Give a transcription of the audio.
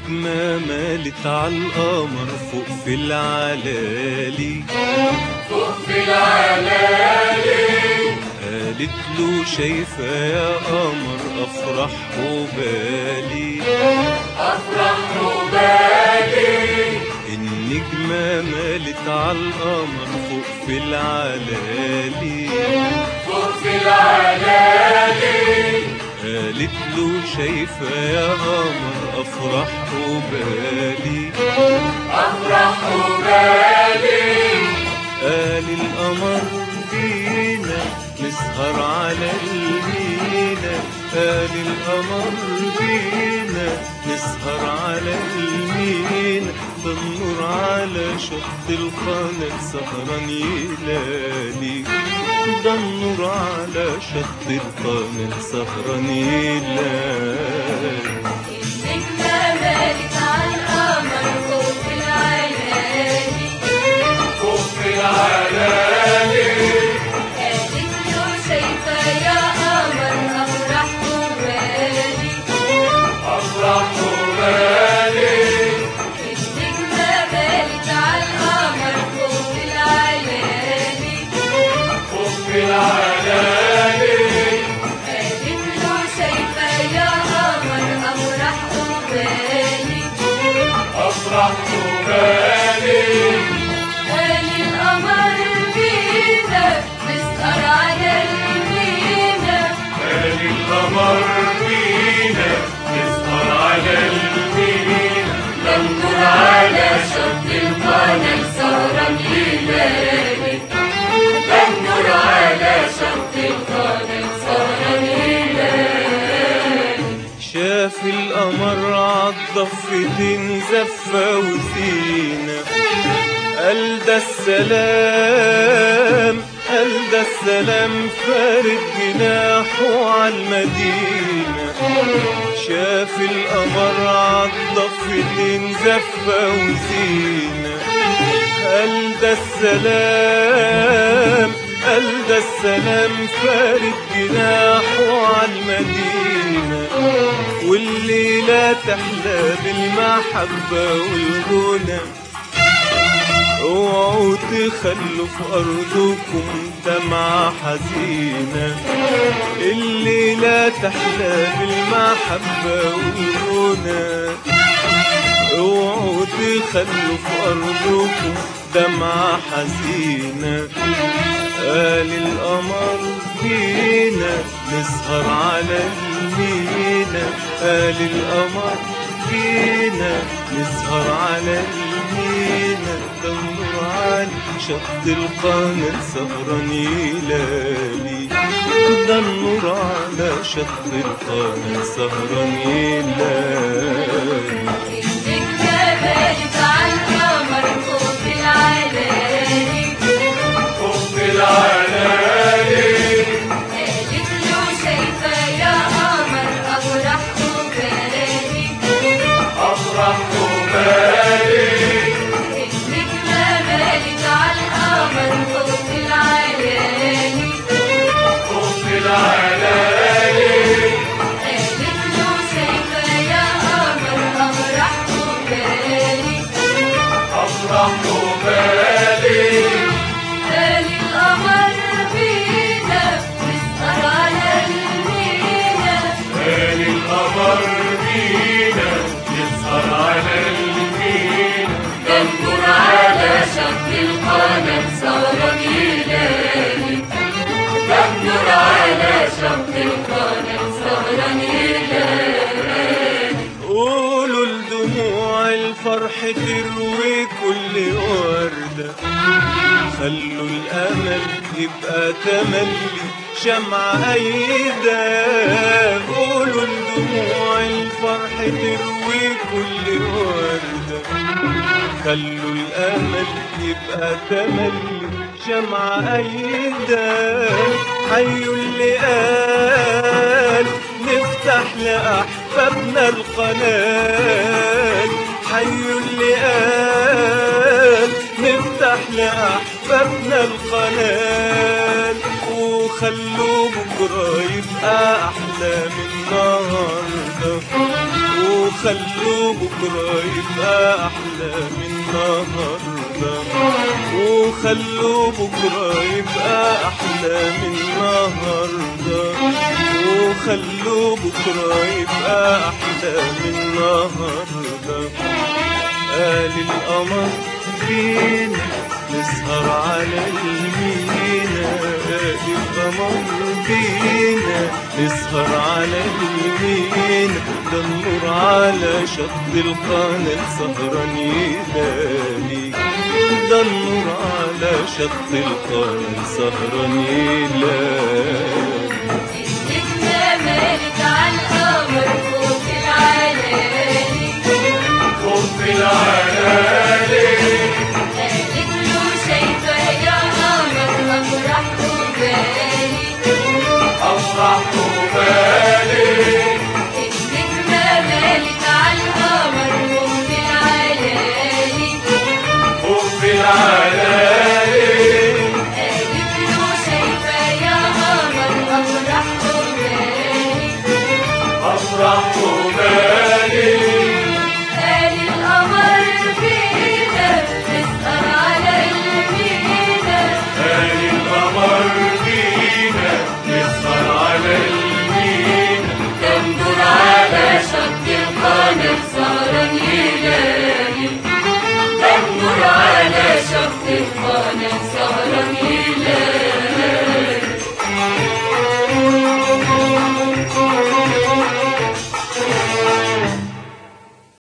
النجمة مالت على القمر فوق في العلالي فوق في العلالي قالت له شايفة يا قمر أفرح وبالي أفرح وبالي النجمة مالت على القمر فوق في العلالي فوق في العلالي قالت له شايفة يا قمر أفرح وبالي أفرح وبالي قال القمر بينا نسهر على المينا قال القمر بينا نسهر على المينا ده النور على شط القناة سهران يلالي ده النور على شط القناة سهران يلالي النجمة مالت على القمر فوق في العلالي فوق في العلالي قالت له شايفة يا قمر أفرح وبالي أفرح وبالي النجمة مالت على القمر فوق في العلالي فوق في العلالي قالت له شايفة يا قمر أفرح وبالي أفرح وبالي قال القمر بينا نسهر على المينا قال القمر بينا نسهر على المينا ننظر على شط القناة سهران يلالي ننظر على شط القناة سهران يلالي شاف القمر عالضفتين زفة وزينة قال ده السلام قال ده السلام فارد جناحه عالمدينة شاف القمر عالضفتين زفة وزينة قال ده السلام قال ده السلام فارد جناحه عالمدينة والليلة تحلى بالمحبة والغنى اوعوا تخلوا في ارضكم دمعة حزينة الليلة تحلى بالمحبة والغنى اوعوا تخلوا في ارضكم دمعة حزينة قال القمر بينا نسهر على المينا قال القمر بينا نسهر على المينا دور على شط القناة سهران يلالي ده النور على شط القناة سهران يلالي النجمة بارد على القمر فوق في العلالي فوق في العلالي قالت له شايفة يا قمر أفرح وبالي أفرح وبالي النجمة بارد على القمر فوق في العلالي فوق في العلالي قالت له شايفة يا قمر أفرح وبالي أفرح وبالي قال القمر بينا نسهر على المينا قال القمر بينا نسهر على المينا ننظر على شط القناة سهران يلالي ننظر على شط القناة سهران يلالي قولوا لدموع الفرح تروي كل وردة خلوا الأمل يبقى تملي شمع أيدة قولوا لدموع الفرح تروي كل وردة خلوا الأمل يبقى تملي شمع أيدة حيوا اللي قال نفتح لأحبابنا القناة حيوا اللي قال نفتح لأحبابنا القناة وخلوا بكرة يبقى أحلى من النهارده وخلوا بكرة يبقى أحلى من النهارده وخلوا بكرة يبقى أحلى من النهارده وخلوا بكرة يبقى أحلى من النهارده قال القمر فينا نسهر على المينا قال القمر فينا نسهر على المينا ده النور على شط القناة سهران يلالي ده النور على شط القناة سهران يلالي النجمة مالت على القمر فوق العلالي فوق العلالي قالت له شايفة يا قمر أفرح وبالي أفرح